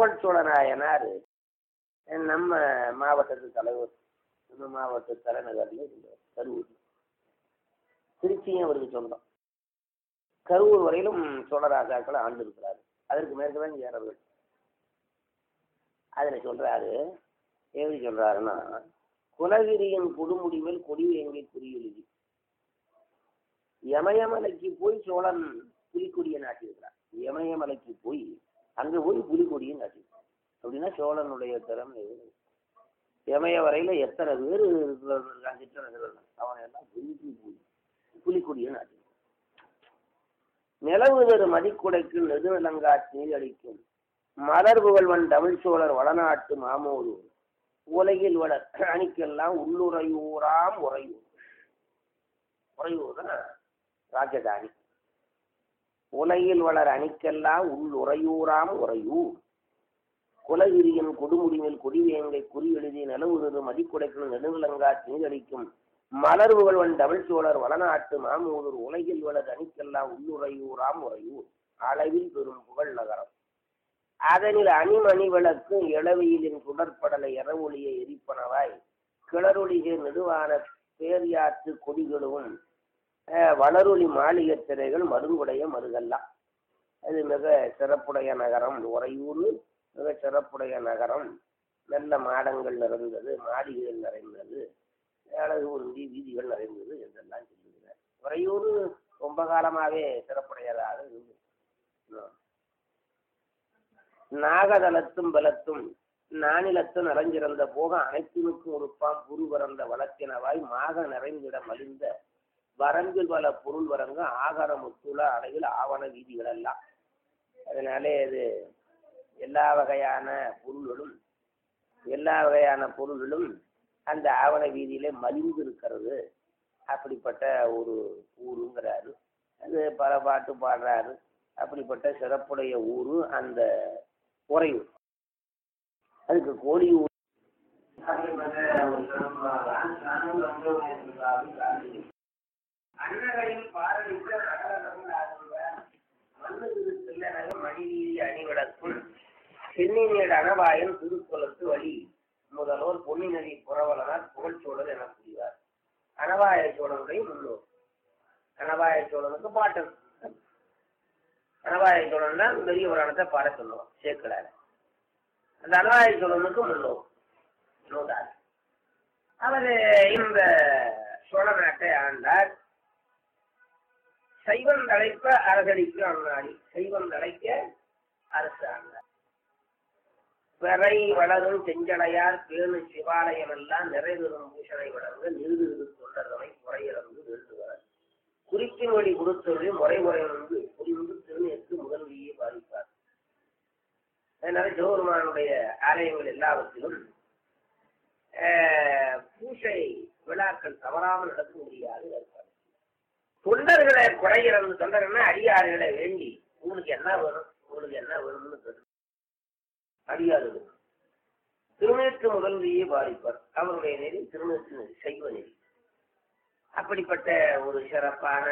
புகழ் சோழநாயனார் நம்ம மாவட்டத்து தலைவர் நம்ம மாவட்ட தலைநகரில் இருந்தார் கரூர் திருச்சியும் அவருக்கு சொந்தம் கரூர் வரையிலும் சோழராஜாக்களை ஆண்டு இருக்கிறாரு அதற்கு மேற்கு தான் சேரர்கள் அதில் சொல்றாரு எப்படி சொல்றாருன்னா குலகிரியின் கொடுமுடிவில் கொடி எங்கே குறியெழுதி யமயமலைக்கு போய் சோழன் புலிக்கொடியை நாட்டியிருக்கிறார் யமயமலைக்கு போய் அங்கே போய் புலிக்கொடியை நாட்டியிருக்கிறார் அப்படின்னா சோழனுடைய திறமை எவ்வளவு? இமய வரையில எத்தனை பேர் இருக்கிறான் சிற்றரசர்கள் அவனை எல்லாம் புலிக்கு போய் புலிக்கொடியை நாட்டியிருக்கிறார் நிலவுதரு மதிக்குடைக்கு நெடுநிலங்காட்சி அளிக்கும் மலர் புகழ்வன் தமிழ் சோழர் வடநாட்டு மாமோது உலகில் வளர் அணிக்கெல்லாம் உள்ளுறையூராம் உறையூர் உறையூர் தான் ராஜதானி உலகில் வளர் அணிக்கெல்லாம் உள்ளுறையூராம் உறையூர் குலகிரியின் கொடுமுடிவில் கொடிவேங்கை குறி எழுதி நிலவுதரு மதிக்குடைக்கும் நெடுநிலங்காட்சி நீரடிக்கும் மலர் புகழ்வன் தமிழ் சோழர் வடநாட்டு மாமூதூர் உலகில் வளர் அணிக்கெல்லாம் உள்ளுறையூராம் உறையூர் அளவில் பெரும் புகழ் நகரம் அதனில் அணிமணி விளக்கு இளவையிலின் சுடற்படலை இரவொளியை எரிப்பனவாய் கிளறொளிகை நெடுவான பேரியாற்று கொடிகளும் அஹ், வளரொளி மாளிகை திரைகள் மருங்குடைய மருகல்லாம் அது மிக சிறப்புடைய நகரம் உறையூர் மிக சிறப்புடைய நகரம் நல்ல மாடங்கள் நிறைந்தது மாளிகைகள் நிறைந்தது அழகு உருந்தி வீதிகள் நிறைந்தது என்றெல்லாம் சொல்லுகிறார் உறையூர் ரொம்ப காலமாகவே சிறப்புடையதாக இருந்தது ஆ. நாகதலத்தும் பலத்தும் நானிலத்து நிறைஞ்சிறந்த போக அனைத்தினுக்கும் ஒருப்பாம் புரு பறந்த வளத்தினவாய் மாக நிறைந்திட மலிந்த வரம்பில் பல பொருள் வரங்க ஆகார முத்துள அடைவில் ஆவண வீதிகள் எல்லாம் அதனாலே இது எல்லா வகையான பொருள்களும் எல்லா வகையான பொருள்களும் அந்த ஆவண வீதியிலே மலிந்து இருக்கிறது அப்படிப்பட்ட ஒரு ஊருங்கிறாரு அது பல பாட்டு பாடுறாரு அப்படிப்பட்ட சிறப்புடைய ஊரு அந்த உறையூர் அதுக்கு கோழி ஊர் அன்னகளின் பாரதிக்க மணிவீதி அணிவிடக்கும் சென்னினேடு அணவாயன் திருக்குலத்து வழி முதல்வர் பொன்னிநதி புறவலனார் புகழ்ச்சோழர் என கூறுவார் அணவாய சோழனுடைய முன்னோர் அணவாய சோழனுக்கு பாட்டன் அணவாய சோழன் தான் பெரிய புராணத்தை பாட சொல்லுவோம் சேர்க்கலாரு அந்த அணவாய சோழனுக்கு முன்னோர் நூதார் அவர் இந்த சோழ நாட்டை ஆண்டார் சைவம் தலைப்ப அரசடிக்கு அண்ணாடி சைவம் தலைக்க அரசு ஆண்டார் பிறை வளரும் செஞ்சடையார் பேணு சிவாலயம் எல்லாம் நிறைவேறும் பூஷணை வளர்ந்து நிறுது தொண்டர்களை குறையிறந்து வேண்டுவார் குறிப்பின் வழி கொடுத்தொழி முறை முறை வந்து புரிந்து திருநெற்கு முதல்வியை பாதிப்பார் அதனால சிவபெருமானுடைய ஆலயங்கள் எல்லாவற்றிலும் ஆஹ், பூசை விழாக்கள் தவறாமல் நடக்க முடியாது இருப்பார் தொண்டர்களை குறையிறது தொண்டர்கள்னா அடியார்களை வேண்டி உங்களுக்கு என்ன வேணும் உங்களுக்கு என்ன வேணும்னு கேட்டு அடியார்கள் திருநேற்று முதல்வியை பாதிப்பார் அவருடைய நெறி திருநேற்று நெறி சைவ நெறி அப்படிப்பட்ட ஒரு சிறப்பான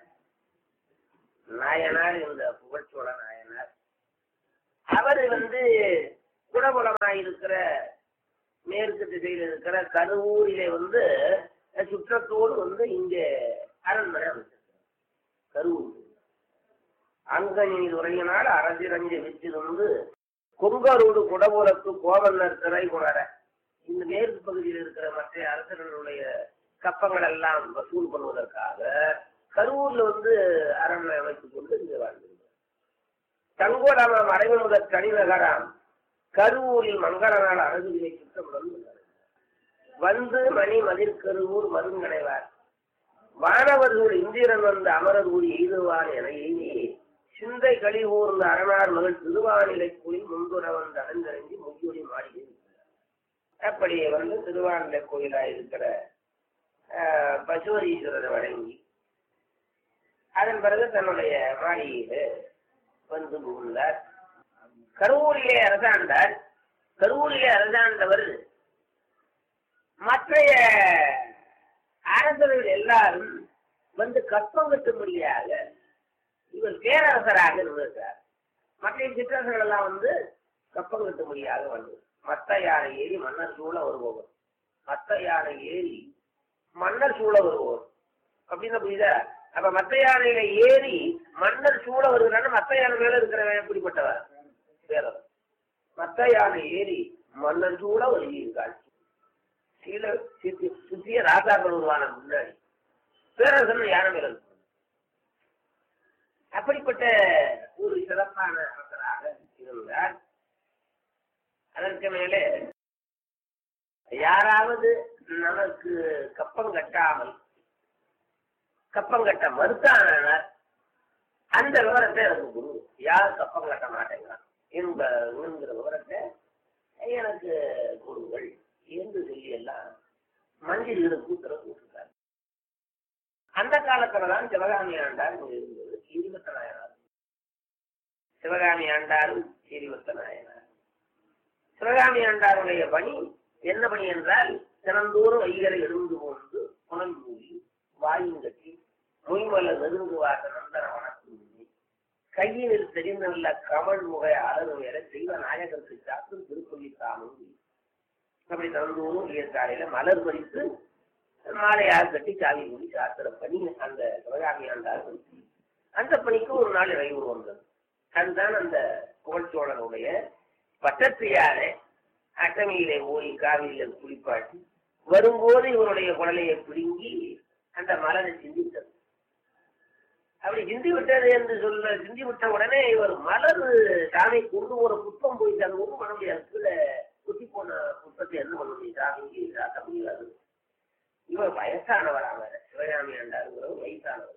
நாயனார் இந்த புகழ்ச்சோழ நாயனார் அவர் வந்து குடபுலமாயிருக்கிற மேற்கு திசையில் இருக்கிற கருவூரிலே வந்து சுற்றத்தோடு வந்து இங்கே அரண்மனை அமைச்சிருக்கிறார் கருவூர் அங்கனில் உரையினால் அரசிரஞ்சு விற்றிருந்து கொங்கரோடு குடபுலத்து கோவலர் திரை குணர இந்த மேற்கு பகுதியில் இருக்கிற மற்ற அரசர்களுடைய கப்பங்கள் எல்லாம் வசூல் பண்ணுவதற்காக கரூர்ல வந்து அரண்மனை அமைத்துக் கொண்டு இங்கே வாழ்ந்திருந்தார் தங்கோடாம மறைவு முதல் கனிநகராம் கருவூரில் மங்கள நாள் அழகுகளை சுற்றமுடன் வந்து மணி மதிர்கருவூர் மருங்கடைவார் வானவர்கள் இந்திரன் வந்து அமரர் ஊர் எய்துவான் என எய்தி சிந்தை களி ஊர்ந்த அரணார் மகள் திருவானிலை கோயில் முன்புற வந்து அடைந்தறிஞ்சி முகியொலி மாடி அப்படி வந்து திருவானிலை கோயிலா இருக்கிற ஆஹ், பசுவரீஸ்வரரை வணங்கி அதன் பிறகு தன்னுடைய மாளிகையில வந்து புகுந்தார் கருவூரிலே அரசாண்டார் கருவூரிலே அரசாண்டவர் மற்றைய அரசர்கள் எல்லாரும் வந்து கற்பம் கட்டும்படியாக இவர் பேரரசராக இருந்திருக்கிறார் மற்ற சிற்றரசர்கள் எல்லாம் வந்து கப்பம் கட்டும்படியாக வந்தது மத்த யானை ஏறி மன்னர் சூழ வருபவர் மத்த யானை ஏறி மன்னர் சூழ வருபவர் அப்படின்னு புரியுதா அப்ப மத்த யானையில ஏறி மன்னர் சூழ வருகிறான்னு மத்த யானை மேல இருக்கிறவன் எப்படிப்பட்டவன் வேறவர் மத்த யானை ஏறி மன்னர் சூழ வருகிறாள் சீல சுத்தி சுத்திய ராஜாக்கள் உருவான முன்னாடி பேரரசன் யானை மேல இருக்கு அப்படிப்பட்ட ஒரு சிறப்பான அரசராக இருந்தார் அதற்கு மேலே யாராவது நமக்கு கப்பம் கட்டாமல் கப்பம் கட்ட மறுத்தானார் அந்த விவரத்தை எனக்கு குரு யார் கப்பம் கட்ட மாட்டேங்கிறான் என்ப என்கிற விவரத்தை எனக்கு கொடுங்கள் என்று சொல்லி எல்லாம் மஞ்சளுக்கு உத்தரவு போட்டிருக்காரு அந்த காலத்துல தான் சிவகாமி ஆண்டார் இங்க இருந்தது இருபத்தி நாயனார் சிவகாமி ஆண்டாரும் இருபத்தி நாயனார் சிவகாமி ஆண்டாருடைய பணி என்ன பணி என்றால் தினந்தோறும் வைகரை எழுந்து கொண்டு புனல் மூடி வாயுங்கட்டி மொய்மல நெருங்கு வாச நந்தன வணக்கம் கையினில் தெரிந்துள்ள கமல் முகை அலறு வேற தெய்வ நாயகருக்கு சாத்தும் திருப்பதி தாமும் அப்படி தினந்தோறும் வியற்காலையில மலர் பறித்து மாலையாக கட்டி சாவி மூடி சாத்திர பணி அந்த சிவகாமி ஆண்டார் அந்த பணிக்கு ஒரு நாள் இறைவு வந்தது அதுதான் அந்த புகழ்ச்சோழனுடைய பட்டத்தியாலே அட்டமியிலே ஓடி காவிரியில குளிப்பாட்டி வரும்போது இவருடைய குடலையை பிடுங்கி அந்த மலரை சிந்தித்தது அப்படி சிந்தி விட்டது என்று சொல்ல சிந்தி விட்ட உடனே இவர் மலர் சாமி கொண்டு ஒரு புத்தம் போய் அது ஒன்றும் பண்ண முடியாது கீழே குத்தி போன புத்தத்தை என்ன பண்ண முடியும் சாமிக்கு காட்ட முடியாது இவர் வயசானவர் அவர் சிவகாமி ஆண்டாருங்கிறவர் வயசானவர்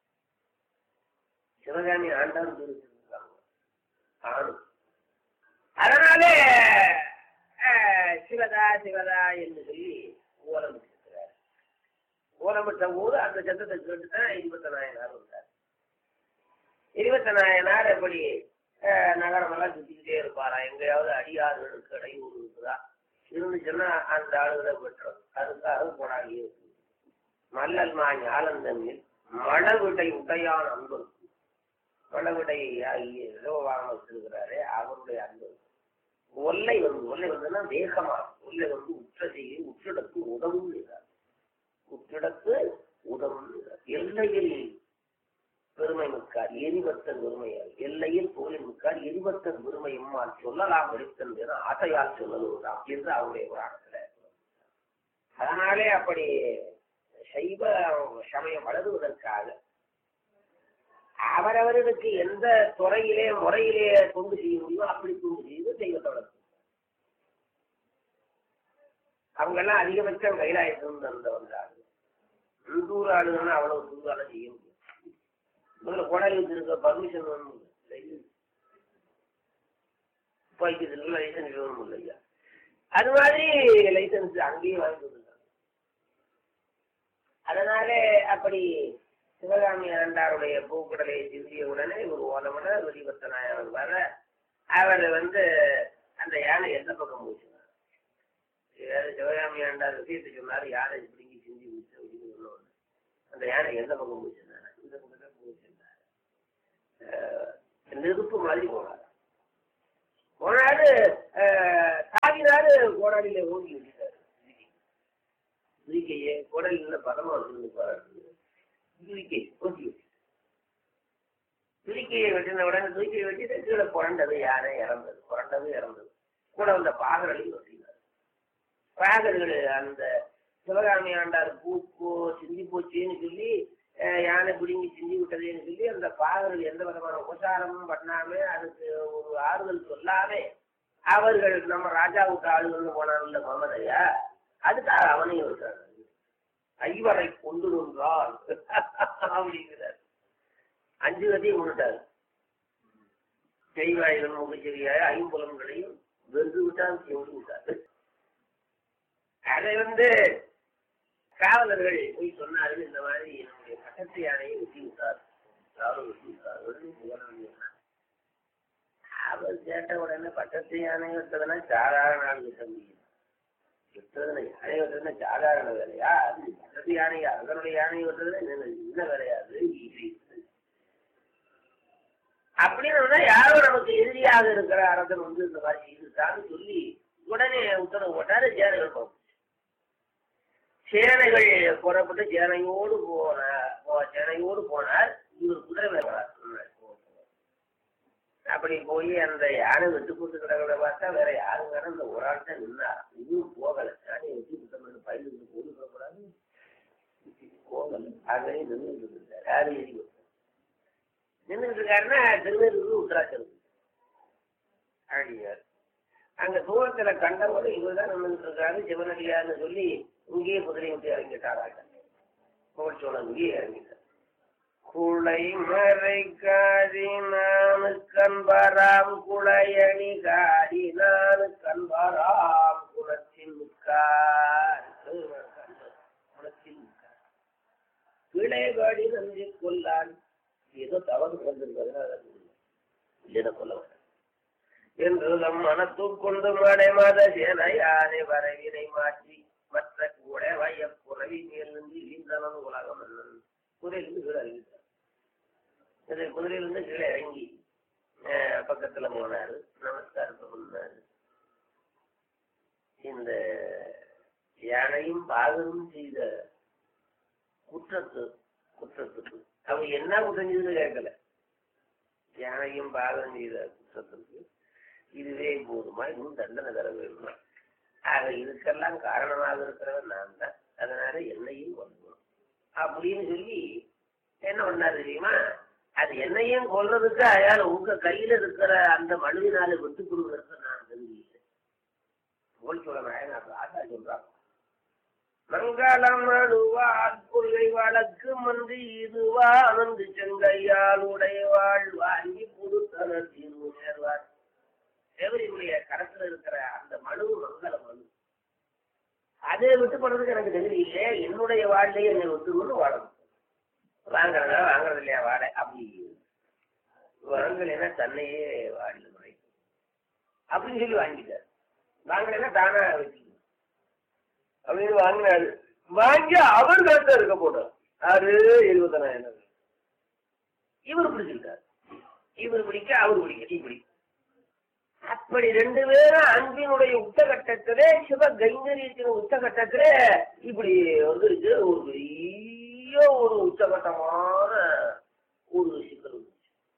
சிவகாமி ஆண்டார் இருக்காங்க ஆணு அதனாலே அஹ், சிவதா சிவதா என்று சொல்லி ஓலமிட்டிருக்கிறார் ஓலமிட்ட போது அந்த சத்தத்தை கேட்டு தான் இருபத்தி நாயனார் வந்தார் இருபத்தி நாயனார் எப்படி அஹ், நகரமெல்லாம் சுத்திக்கிட்டே இருப்பாரா எங்கேயாவது அடியாறுகளுக்கு இடையூறு இருக்குதா இருந்துச்சுன்னா அந்த ஆளுகளை பெற்றோம் அதுக்காக போராடி இருக்கு மல்லல் மா ஞாலந்தனில் மழவிடை உடையான் அன்பு மழவிடை ஆகிய இலவாக வச்சிருக்கிறாரே அவருடைய அன்பு ஒல்லை வந்து ஒல்லை வந்துன்னா வேகமா ஒல்லை வந்து உற்ற செய்தி உற்றிடத்து உதவும் செய்தார் உற்றிடத்து உதவும் செய்தார் எல்லையில் பெருமை மிக்கார் எரிவத்தன் பெருமையால் எல்லையில் புகழின் மிக்கார் எரிவத்தன் பெருமை எம்மால் சொல்லலாம் எடுத்தன் என ஆசையால் சொல்லலாம் என்று அவருடைய புராணத்துல அதனாலே அப்படி சைவ சமயம் வளருவதற்காக அவரவர்களுக்கு எந்த துறையிலே முறையிலே தொண்டு செய்ய முடியுமோ அப்படி தொண்டு செய்து தெய்வத்தை வளர்க்கும் அவங்க எல்லாம் அதிகபட்சம் கைலாயத்திலிருந்து அந்த வந்தாங்க உள்ளூர் ஆளுங்கன்னா அவ்வளவு தூரால செய்ய முடியும் முதல்ல கொடாலி வச்சிருக்க பர்மிஷன் வேணும் துப்பாக்கியத்துல லைசன்ஸ் வேணும் இல்லையா அது மாதிரி லைசன்ஸ் அங்கேயும் வாங்கி கொடுத்தாங்க அதனாலே அப்படி சிவகாமி ஆண்டாருடைய பூக்கடலை சிந்திய உடனே ஒரு ஓலமட வெளிவத்த நாயகர் வர அவர் வந்து அந்த யானை எந்த பக்கம் போச்சுனார் சிவகாமி ஆண்டார் விஷயத்தை சொன்னார் யானை பிடிங்கி சிந்தி முடிச்சு அப்படின்னு சொன்னோன்னு அந்த யானை எந்த பக்கம் போச்சுனார் இந்த பக்கம் தான் போச்சுனார் நெருப்பு மாதிரி போனார் போனாரு அஹ், தாவினாரு கோடாலியில ஓங்கி விட்டாரு துதிக்கையே கோடாலியில பதமா வச்சிருந்து பாரு துதிக்கை ஓங்கி விட்டு துதிக்கையை வெட்டின உடனே துதிக்கையை வெட்டிட்டு கீழே புரண்டது யானை இறந்தது புரண்டது இறந்தது கூட வந்த பாகர்களையும் வெட்டினார் பாகர்கள் அந்த சிவகாமி ஆண்டார் பூ போ சிந்தி போச்சுன்னு சொல்லி அஹ், யானை பிடுங்கி சிந்தி விட்டதுன்னு சொல்லி அந்த பாகர்கள் எந்த விதமான உபசாரமும் பண்ணாம அதுக்கு ஒரு ஆறுதல் சொல்லாம அவர்கள் நம்ம ராஜா விட்ட ஆளுகள்னு போனாங்கல்ல மமதையா அதுக்காக அவனையும் விட்டாங்க ஐவரை கொண்டு நின்றால் அப்படிங்கிறார் அஞ்சு கதையும் கொண்டுட்டார் செய்வாய்கள் முகச்செவியாய ஐம்புலன்களையும் வென்று விட்டால் சென்று விட்டார் அதை வந்து காவலர்கள் போய் சொன்னார்கள் இந்த மாதிரி என்னுடைய பக்கத்து யானையை வெட்டி விட்டார் யாரும் வெட்டி விட்டார் உடனே புகழான் சொன்னார். அவர் கேட்ட உடனே பக்கத்து யானை வெட்டதுன்னா சாதாரண ஆள் வெட்ட முடியும் வெட்டுறதுல யானை வெட்டுறதுன்னா சாதாரண வேலையா அது பக்கத்து யானையா அதனுடைய யானையை வெட்டுறதுல என்ன என்ன வேலையா அது ஈஸி அப்படின்னு யாரோ நமக்கு எதிரியாக இருக்கிற அரசன் வந்து இந்த மாதிரி செய்துட்டான்னு சொல்லி உடனே உத்தரவு போட்டாரு சேனைகள் போகும் சேனைகள் புறப்பட்டு சேனையோடு போனார் போ- சேனையோடு போனார் இவர் குதிரை மேல வரார். அப்படி போய் அந்த யானை விட்டு போட்டு கிடக்கிறத பார்த்தா வேற யாரும் வேற அந்த ஒரு ஆள் தான் நின்னார் இதுவும் போகல யானையை வச்சு விட்டு பயிலுக்கு போய் கூடாது போகல ஆகவே நின்றுட்டு இருக்காரு யாரு எரி நின்றுட்டு இருக்காருன்னா திருநெல்வேலி உத்தராச்சலம் அடியார் அங்க தூரத்துல கண்டவோடு இவர் தான் நின்றுட்டு இருக்காரு சிவனடியார்னு சொல்லி இங்கேயே குதிரை விட்டு இறங்கிட்டாராங்க கோச்சோளம் இங்கேயே இறங்கிட்டார் குளை மறை காதி நானு கண்பராம் குளையணி காடி நானு கண்பராம் குளத்தில் முக்கார் குளத்தில் முக்கார் கீழே காடி நன்றி கொல்லான் ஏதோ தவறு வந்திருக்கிறது இல்லைன்னா கொல்ல வேண்டாம் என்று நம் மனத்துக்கொண்டு மடை மத சேனையானை வரவினை மாற்றி மற்ற கூட வைய குறவி மேல் நின்று இழிந்தவன் உலகம் என்னன் குதிரையிலிருந்து கீழே இறங்கிட்டார் இது குதிரையிலிருந்து கீழே இறங்கி அஹ், பக்கத்துல போனாரு நமஸ்காரத்தை பண்ணாரு இந்த யானையும் பாகனும் செய்த குற்றத்து குற்றத்துக்கு அவங்க என்ன குற்றம் செய்துன்னு கேட்கல யானையும் பாகம் செய்த குற்றத்துக்கு இதுவே போதுமா இன்னும் தண்டனை தர வேண்டுமா ஆக இதுக்கெல்லாம் காரணமாக இருக்கிறவன் நான் தான் அதனால என்னையும் கொல்லணும் அப்படின்னு சொல்லி என்ன பண்ணாரு தெரியுமா அது என்னையும் கொல்றதுக்கு அயால உங்க கையில இருக்கிற அந்த மனுவினால விட்டு கொடுக்கறதுக்கு நான் தெரிஞ்சுக்கிட்டேன் போல்சோழ நாயனார் ராஜா சொல்றாங்க மங்களம் அழுவாள் கொள்கை வழக்கு மன்றி இதுவா அனந்து செங்கையால் உடையவாள் வாங்கி புதுத்தன தீர்வு நேர்வார் தேவரியுடைய கரத்துல இருக்கிற அந்த மனு மங்கள மனு அதை விட்டு போறதுக்கு எனக்கு தகுதி இல்லை என்னுடைய வாழ்லையே என்னை விட்டுக்கொண்டு வாழணும் வாங்குறதா வாங்குறது இல்லையா வாழை அப்படி வாங்கலைன்னா தன்னையே வாழல முறைக்கும் அப்படின்னு சொல்லி வாங்கிட்டார் வாங்கலைன்னா தானா வச்சுக்கணும் அப்படின்னு வாங்கினாரு வாங்கி அவர் கருத்தை இருக்க போட்டார் ஆறு எழுபத்தனாயிரம் இவர் பிடிச்சிருக்காரு இவர் பிடிக்க அவர் பிடிக்க இப்படி அப்படி ரெண்டு பேரும் அன்பினுடைய உச்சகட்டத்திலே சிவ கைங்கரியத்தின் உச்சகட்டத்திலே இப்படி வந்துருக்கு ஒரு பெரிய ஒரு உச்சகட்டமான ஒரு சிக்கல் வந்துச்சு.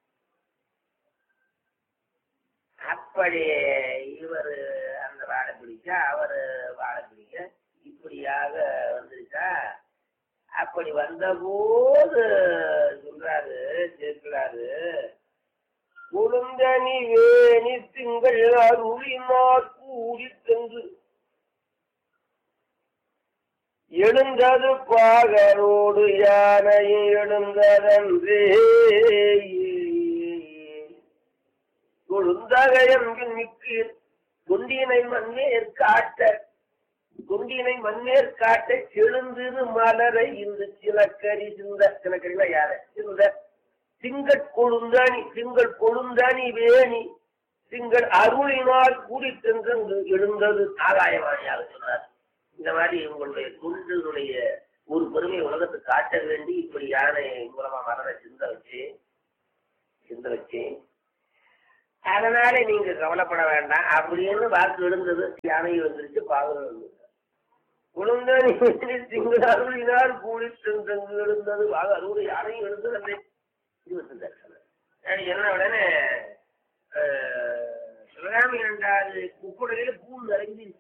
அப்படி இவர் அந்த வாழை பிடிக்க அவர் வாழை பிடிக்க இப்படியாக வந்துருச்சா அப்படி வந்தபோது சொல்றாரு சேர்க்கிறாரு குழுந்தனி வேணி திங்கள் அருளினார் கூடி சென்று எழுந்தது பாகரோடு யானையை எழுந்ததன்றே கொழுந்தகையம்பின் மிக்கு குண்டினை மண்ணேற் காட்ட குண்டினை மண்ணேற் காட்ட செழுந்திரு மலரை இந்த சிலக்கரி சிந்த சிலக்கரினா யார சிந்த திங்கட் கொழுந்தானி திங்கள் கொழுந்தானி வேணி திங்கள் அருளினால் கூடி சென்று எழுந்தது ஆகாயவாணியாக சொன்னார் இந்த மாதிரி உங்களுடைய குண்டுடைய ஒரு பெருமை உலகத்துக்கு காட்ட வேண்டி இப்படி யானை மூலமா மலரை சிந்த வச்சு சிந்த வச்சு அதனால நீங்க கவலைப்பட வேண்டாம் அப்படின்னு வாக்கு எழுந்தது யானை வந்துருச்சு பாகரம் வந்தது குழுந்தானி திங்கள் அருளினால் கூடி சென்று எழுந்தது வாக அறுபது யானையும் எழுந்தது அந்த இருபத்தி தரிசனம் அது என்ன உடனே அஹ், சிவகாமி ரெண்டாவது குப்புடையில பூ நிறைஞ்சிருச்சு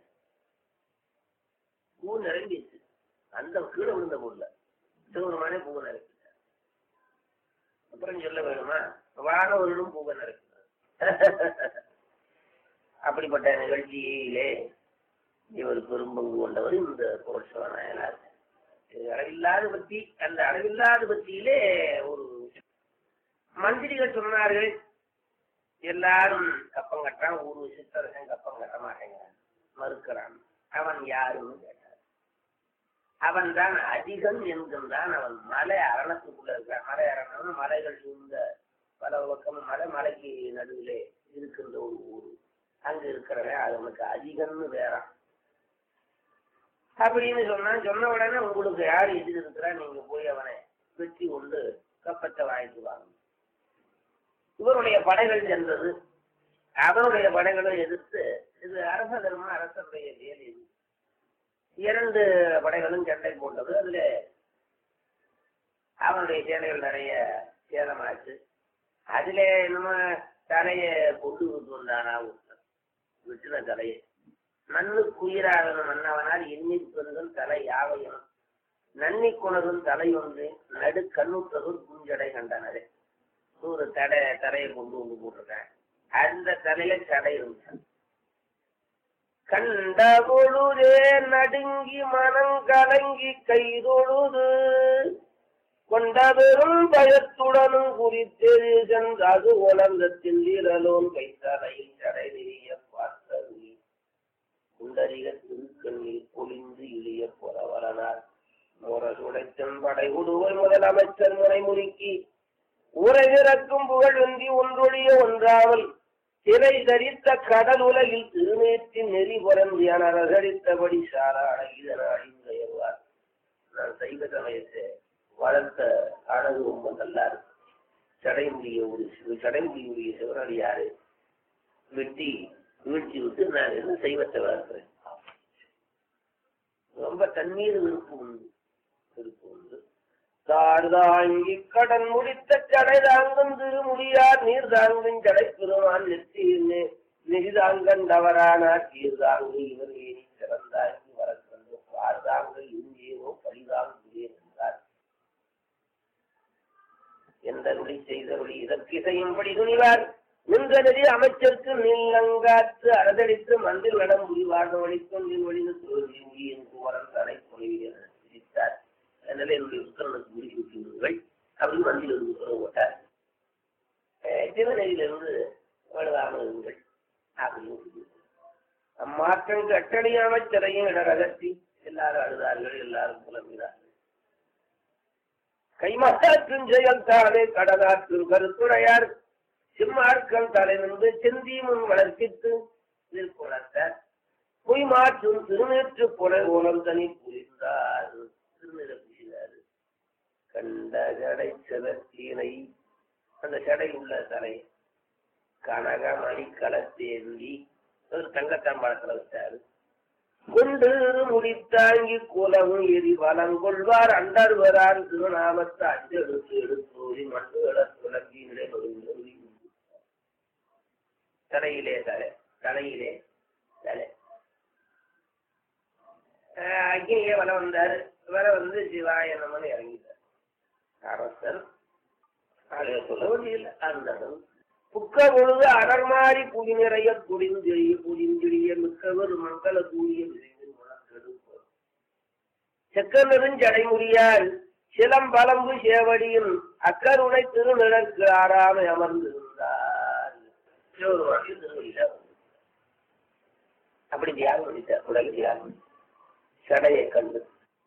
பூ நிறைஞ்சிருச்சு அந்த கீழே விழுந்த பொருள் சிவபெருமானே பூ நிறைஞ்சிட்டார் அப்புறம் சொல்ல வேணுமா வானவர்களும் பூவை நிறைக்கிறார் அப்படிப்பட்ட நிகழ்ச்சியிலே இவர் பெரும்பங்கு கொண்டவர் இந்த புரோட்சவ நாயனார் இது அளவில்லாத பத்தி அந்த அளவில்லாத பத்தியிலே ஒரு மந்திரிகள் சொன்னார்கள் எல்லாரும் கப்பம் கட்டுறான் ஒரு சித்தரசன் கப்பம் கட்ட மாட்டேங்கிறான் மறுக்கிறான் அவன் யாருன்னு கேட்டார் அவன் தான் அதிகம் என்கின்றான் அவன் மலை அரணத்துக்குள்ள இருக்கிறான் மலை அரணம் மலைகள் சூழ்ந்த பல பக்கமும் மலை மலைக்கு நடுவிலே இருக்கின்ற ஒரு ஊர் அங்க இருக்கிறவன் அவனுக்கு அதிகம்னு வேறான் அப்படின்னு சொன்னான் சொன்ன உடனே உங்களுக்கு யார் எதிர் இருக்கிறா நீங்க போய் அவனை வெற்றி கொண்டு கப்பத்தை வாங்கிட்டு வாங்க இவருடைய படைகள் சென்றது அவருடைய படைகளும் எதிர்த்து இது அரச தர்மம் அரசருடைய வேலை இது இரண்டு படைகளும் சண்டை போட்டது அதுல அவனுடைய சேனைகள் நிறைய சேதமாச்சு அதுல நம்ம தலைய கொண்டு விட்டு வந்தானா ஒருத்தன். விட்டுன தலையை மண்ணு குயிராகன மன்னவனால் எண்ணி பெண்கள் தலை யாவையும் நன்னி குணரும் தலை ஒன்று நடு கண்ணுத்தரும் குஞ்சடை கண்டனரே ஒரு தடை தலையை கொண்டு வந்து போட்டிருக்கேன் அந்த தலையில தடை இருந்துச்சு கண்ட பொழுதே நடுங்கி மனம் கலங்கி கைதொழுது கொண்ட பெரும் பயத்துடனும் குறித்தெழு சென்றது உலகத்தில் வீரலோன் கைத்தலையில் தடை நெறிய பார்த்தது குண்டரிக திருக்கண்ணில் பொழிந்து இழிய புறவரனார் முரசுடைத்தன் படை உடுவை முதலமைச்சர் முறை முறுக்கி ஊரை இறக்கும் புகழ் வெந்தி ஒன்றொழிய ஒன்றாமல் திரை தரித்த கடல் உலகில் திருநேற்றி நெறி புறந்து என ரகடித்தபடி சாராட இதனாடின் பெயர்வார் நான் சைவ சமயத்தை வளர்த்த அழகு ரொம்ப நல்லா இருக்கு சடைமுடிய ஒரு சிவ- சடைமுடியுடைய சிவனடியாரு வெட்டி வீழ்ச்சி விட்டு நான் என்ன சைவத்தை வளர்க்கிறேன் ரொம்ப தண்ணீர் விருப்பம் உண்டு விருப்பம் உண்டு தார் தாங்கி கடன் முடித்த கடை தாங்கும் திருமுடியார் நீர் தாங்கும் ஜடை பெருமான் நெற்றியில் நிதி தாங்கண்டவரானார் தீர் தாங்கு இவர் ஏறி சிறந்தாங்கி வரக்கண்டு பார் தாங்க இங்கேவோ பழிதாங்குகிறேன் என்றார் எந்த நொடி செய்த நொடி இதற்கு இசையும்படி துணிவார் நின்ற நெறி அமைச்சருக்கு நீலங்காற்று அரதடித்து மந்தில் நடம் முடிவாக வழிக்கொண்டின் வழிந்து தோல்வி முடியின் குமரன் தலை புனிவியர் சிரித்தார் அதனால என்னுடைய உத்தரனுக்கு முடிவு விட்டுவிடுங்கள் அப்படின்னு மந்தில் இருந்து உத்தரவு போட்டார் அஹ் திருநெறியிலிருந்து வலுவாமல் இருங்கள் அப்படின்னு சொல்லிவிட்டார். அம்மாற்றம் கட்டளை அமைச்சரையும் இடரகத்தி எல்லாரும் அழுதார்கள் எல்லாரும் புலம்பினார்கள் கைமாற்றும் செயல் தானே கடலாற்றும் கருத்துடையார் சிம்மார்கள் தலை நின்று செந்தீமுன் வளர்ப்பித்து திருக்குளத்தார் பொய் மாற்றும் திருநேற்று புலை ஓலம் தனி புரிந்தார் திருநிற புரிந்தார் கண்ட ஜடை செலத்தீனை அந்த ஜடை உள்ள தலை கனகமணி களத்தேந்தி ஒரு தங்கத்தாம்பாளத்தில் வச்சாரு கொண்டு முடித்தாங்கி குலவும் எரி வளங்கொள்வார் அண்டர்வரான் திருநாமத்தை அஞ்செடுத்து எடுத்தோரி மண்டுகள துலங்கி நிலைபடுகிறது தலையிலே தலை தலையிலே தலை ஆஹ் அக்னியே வர வந்தாரு வர வந்து சிவாய நமன்னு இறங்கிட்டார் அரசர் அதை சொல்ல வேண்டியதில்லை அந்ததும் புக்க பொழுது அடர்மாறி புதி நிறைய புடிஞ்செறிய புடிஞ்செறிய மிக்கவர் மங்கள கூறிய விரைவில் முழக்கெடுப்போம் செக்க நெருஞ்சடை முடியால் சிலம்பலம்பு சேவடியின் அக்கருணை திருநிழற்கு ஆறாமை அமர்ந்திருந்தார் சிவபெருமானுடைய திருவடியில அப்படி தியாகம் பண்ணிட்டார் உலக தியாகம் சடையை கண்டு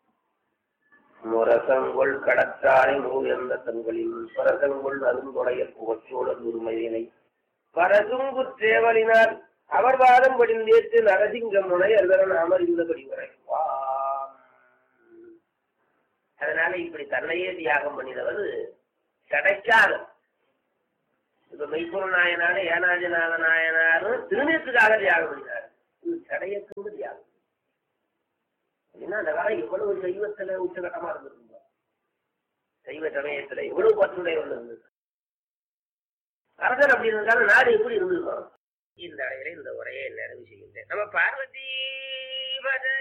முரசங்கொள் கடற்றாரை மூயர்ந்த தங்களில் பரசங்கொள் அருந்துடைய புகச்சோழர் உரிமையினை பரசுங்கு தேவலினால் அவர் வாதம் படிந்தேற்று நரசிங்க முனையர்தரன் அமர்ந்தபடி உரைப்பாம் அதனால இப்படி தன்னையே தியாகம் பண்ணினவர் சடைச்சாலும் இப்ப மெய்ப்பொருள் நாயனாரு ஏனாஜநாத நாயனாரும் திருநீத்துக்காக தியாகம் பண்ணினார் இது சடையத்துக்கு தியாகம் ஏன்னா அந்த காலம் எவ்வளவு சைவத்துல உச்சகட்டமா இருந்திருந்தோம் சைவ சமயத்துல எவ்வளவு பற்றுடையவர்கள் இருந்தது அரசர் அப்படி இருந்தாலும் நாடு எப்படி இருந்திருக்கும் இந்த அடையில இந்த உரையை நிறைவு செய்கின்றேன் நம்ம பார்வதி பதே.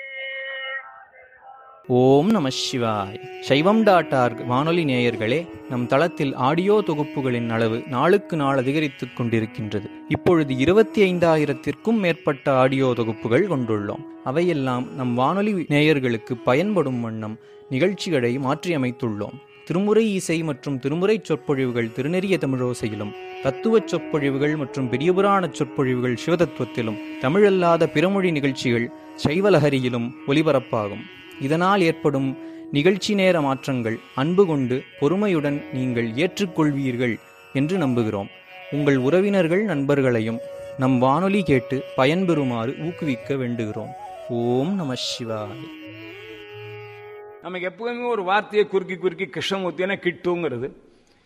ஓம் நம சிவாய் சைவம் டாட் ஆர்க் வானொலி நேயர்களே நம் தளத்தில் ஆடியோ தொகுப்புகளின் அளவு நாளுக்கு நாள் அதிகரித்துக் கொண்டிருக்கின்றது இப்பொழுது இருபத்தி ஐந்தாயிரத்திற்கும் மேற்பட்ட ஆடியோ தொகுப்புகள் கொண்டுள்ளோம் அவையெல்லாம் நம் வானொலி நேயர்களுக்கு பயன்படும் வண்ணம் நிகழ்ச்சிகளை மாற்றியமைத்துள்ளோம் திருமுறை இசை மற்றும் திருமுறை சொற்பொழிவுகள் திருநெறிய தமிழோசையிலும் தத்துவச் சொற்பொழிவுகள் மற்றும் பெரியபுராண சொற்பொழிவுகள் சிவதத்துவத்திலும் தமிழல்லாத பிறமொழி நிகழ்ச்சிகள் சைவலஹரியிலும் ஒலிபரப்பாகும் இதனால் ஏற்படும் நிகழ்ச்சி நேர மாற்றங்கள் அன்பு கொண்டு பொறுமையுடன் நீங்கள் ஏற்றுக்கொள்வீர்கள் என்று நம்புகிறோம் உங்கள் உறவினர்கள் நண்பர்களையும் நம் வானொலி கேட்டு பயன்பெறுமாறு ஊக்குவிக்க வேண்டுகிறோம் ஓம் நம சிவாய நமக்கு எப்பவுமே ஒரு வார்த்தையை குறுக்கி குறுக்கி கிருஷ்ணமூர்த்தினா கிட்டுங்கிறது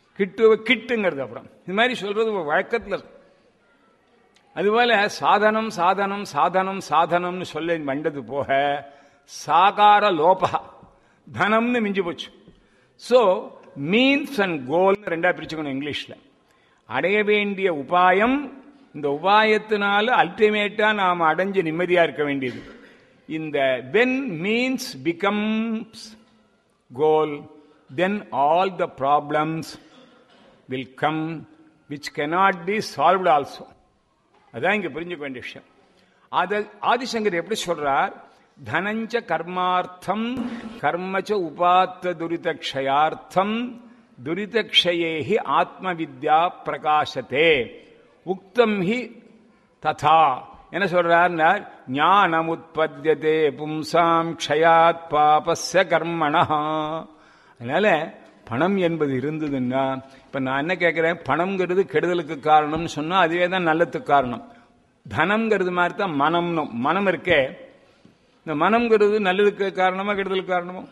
கிட்டு கிட்டுங்கிறது அப்புறம் இது மாதிரி சொல்றது ஒரு வழக்கத்தில் இருக்கு. அதுபோல சாதனம் சாதனம் சாதனம் சாதனம்னு சொல்ல வந்தது போக சாகார லோபா தனம்னு மிஞ்சி போச்சு ஸோ மீன்ஸ் அண்ட் கோல்னு ரெண்டா பிரிச்சுக்கணும் இங்கிலீஷ்ல அடைய வேண்டிய உபாயம் இந்த உபாயத்தினால அல்டிமேட்டா நாம் அடைஞ்சு நிம்மதியா இருக்க வேண்டியது இந்த when means becomes goal then all the problems will come which cannot be solved also அதான் இங்க புரிஞ்சுக்க வேண்டிய விஷயம் அத ஆதிசங்கர் எப்படி சொல்றார் தனஞ்ச கர்மார்த்தம் கர்மச்ச உபாத்த துரிதக்ஷயார்த்தம் துரிதக்ஷயேஹி ஆத்ம வித்யா பிரகாசத்தே உக்தம் ஹி ததா என்ன சொல்றார் ஞானம் உற்பத்தியதே பும்சாம் க்ஷயாத் பாபஸ்ய கர்மணா அதனால பணம் என்பது இருந்ததுன்னா இப்ப நான் என்ன கேட்கிறேன் பணம்ங்கிறது கெடுதலுக்கு காரணம்னு சொன்னா அதுவே தான் நல்லதுக்கு காரணம் தனம்ங்கிறது மாதிரி தான் மனம்னு மனம் இருக்கே இந்த மனம்ங்கிறது நல்லதுக்கு காரணமா கெடுதலுக்கு காரணமோ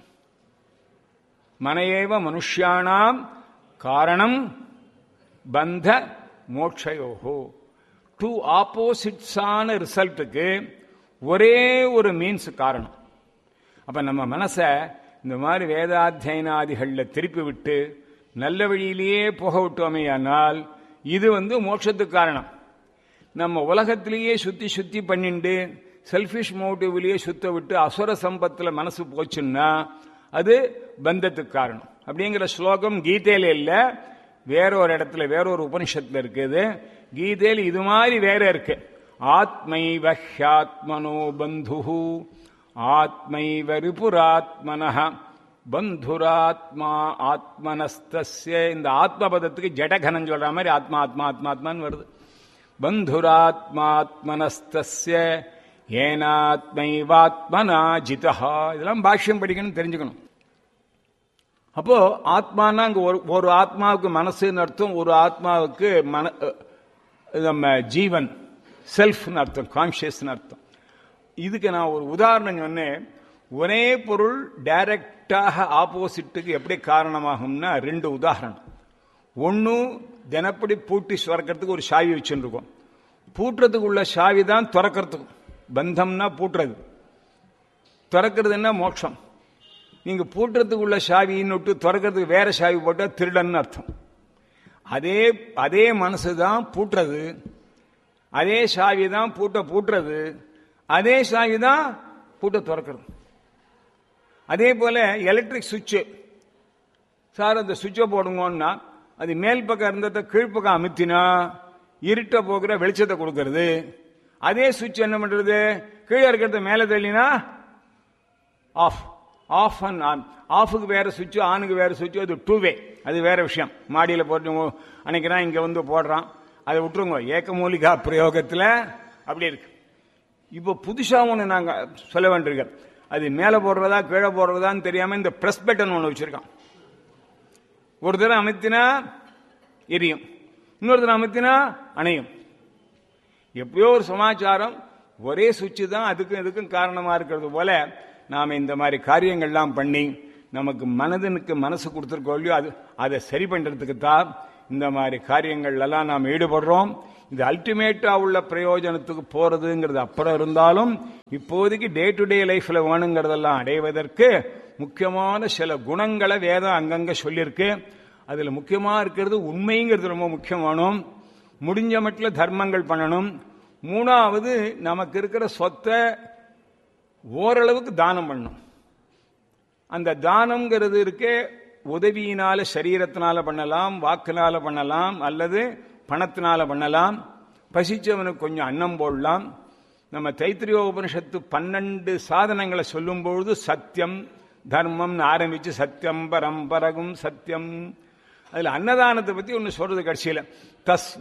மனையேவ மனுஷியானாம் காரணம் பந்த மோட்சயோகோ டூ ஆப்போசிட்ஸான ரிசல்ட்டுக்கு ஒரே ஒரு மீன்ஸ் காரணம் அப்ப நம்ம மனசை இந்த மாதிரி வேதாத்தியனாதிகளில் திருப்பி விட்டு நல்ல வழியிலேயே போக விட்டோமேயானால் இது வந்து மோட்சத்துக்கு காரணம் நம்ம உலகத்திலேயே சுத்தி சுத்தி பண்ணிண்டு செல்ஃபிஷ் மோட்டிவ்லயே சுத்த விட்டு அசுர சம்பத்துல மனசு போச்சுன்னா அது பந்தத்துக்கு காரணம் அப்படிங்கிற ஸ்லோகம் கீதையில இல்ல வேற ஒரு இடத்துல வேற ஒரு உபனிஷத்துல இருக்குது கீதையில இது மாதிரி வேற இருக்கு ஆத்மைவ ஹியாத்மனோ பந்து ஆத்மைவ ரிபுராத்மன பந்துராத்மா ஆத்மனஸ்தஸ்ய இந்த ஆத்ம பதத்துக்கு ஜடகனம் சொல்ற மாதிரி ஆத்மா ஆத்மா ஆத்மா ஆத்மான்னு வருது பந்துராத்மாத்மனஸ்தஸ்ய ஏனாத்மைவாத்மனா ஜிதா இதெல்லாம் பாஷ்யம் படிக்கணும் தெரிஞ்சுக்கணும் அப்போ ஆத்மானா அங்க ஒரு ஒரு ஆத்மாவுக்கு மனசுன்னு அர்த்தம் ஒரு ஆத்மாவுக்கு மன அஹ், நம்ம ஜீவன் செல்ஃப்னு அர்த்தம் கான்சியஸ்னு அர்த்தம் இதுக்கு நான் ஒரு உதாரணம் சொன்னேன் ஒரே பொருள் டைரக்டாக ஆப்போசிட்டுக்கு எப்படி காரணமாகும்னா ரெண்டு உதாரணம் ஒன்று தினப்படி பூட்டி சுரக்கிறதுக்கு ஒரு சாவி வச்சுருக்கோம் பூட்டுறதுக்கு உள்ள சாவி தான் திறக்கிறதுக்கும் பந்தம்னா பூட்டுறது திறக்கிறதுன்னா மோட்சம் நீங்க பூட்டுறதுக்கு உள்ள சாவின்னு விட்டு திறக்கிறதுக்கு வேற சாவி போட்டால் திருடன்னு அர்த்தம் அதே அதே மனசு தான் பூட்டுறது அதே சாவி தான் பூட்ட பூட்டுறது அதே சாவி தான் பூட்ட திறக்கிறது அதே போல எலக்ட்ரிக் சுவிட்சு சார் அந்த சுவிட்சை போடுங்கன்னா அது மேல் பக்கம் இருந்ததை கீழ்ப்பக்கம் அமுத்தினா இருட்ட போகிற வெளிச்சத்தை கொடுக்கறது அதே சுவிட்ச் என்ன பண்றது கீழே இருக்கிறத மேலே தள்ளினா ஆஃப் ஆஃப் அண்ட் ஆன் ஆஃபுக்கு வேற சுவிட்ச் ஆனுக்கு வேற சுவிட்ச் அது டூ வே அது வேற விஷயம் மாடியில் போட்டு அன்னைக்குறான் இங்கே வந்து போடுறான் அதை விட்டுருங்க ஏக்கமூலிகா பிரயோகத்தில் அப்படி இருக்கு இப்போ புதுசா ஒன்று நாங்கள் சொல்ல வேண்டியிருக்கோம் அது மேலே போடுறதா கீழே போடுறதான்னு தெரியாமல் இந்த ப்ரெஸ் பட்டன் ஒன்று வச்சிருக்கான் ஒரு தடவை அமைத்தினா எரியும் இன்னொரு தடவை அமைத்தினா அணையும் எப்படியோ ஒரு சமாச்சாரம் ஒரே சுவிட்சு தான் அதுக்கும் இதுக்கும் காரணமா இருக்கிறது போல நாம இந்த மாதிரி காரியங்கள்லாம் பண்ணி நமக்கு மனதனுக்கு மனசு கொடுத்துருக்கோம் இல்லையோ அது அதை சரி பண்றதுக்கு தான் இந்த மாதிரி காரியங்கள் எல்லாம் நாம் ஈடுபடுறோம் இது அல்டிமேட்டா உள்ள பிரயோஜனத்துக்கு போறதுங்கிறது அப்புறம் இருந்தாலும் இப்போதைக்கு டே டு டே லைஃப்ல வேணுங்கிறதெல்லாம் அடைவதற்கு முக்கியமான சில குணங்களை வேதம் அங்கங்க சொல்லியிருக்கு அதுல முக்கியமா இருக்கிறது உண்மைங்கிறது ரொம்ப முக்கியமானும் முடிஞ்ச மட்டில் தர்மங்கள் பண்ணணும் மூணாவது நமக்கு இருக்கிற சொத்தை ஓரளவுக்கு தானம் பண்ணணும் அந்த தானம்ங்கிறது இருக்கே உதவியினால சரீரத்தினால பண்ணலாம் வாக்குனால பண்ணலாம் அல்லது பணத்தினால பண்ணலாம் பசிச்சவனுக்கு கொஞ்சம் அன்னம் போடலாம் நம்ம தைத்திரிய உபனிஷத்து பன்னெண்டு சாதனங்களை சொல்லும்பொழுது சத்தியம் தர்மம்னு ஆரம்பிச்சு சத்தியம் பரம்பரகும் சத்தியம் அதுல அன்னதானத்தை பத்தி ஒன்னு சொல்றது கடைசியில தஸ்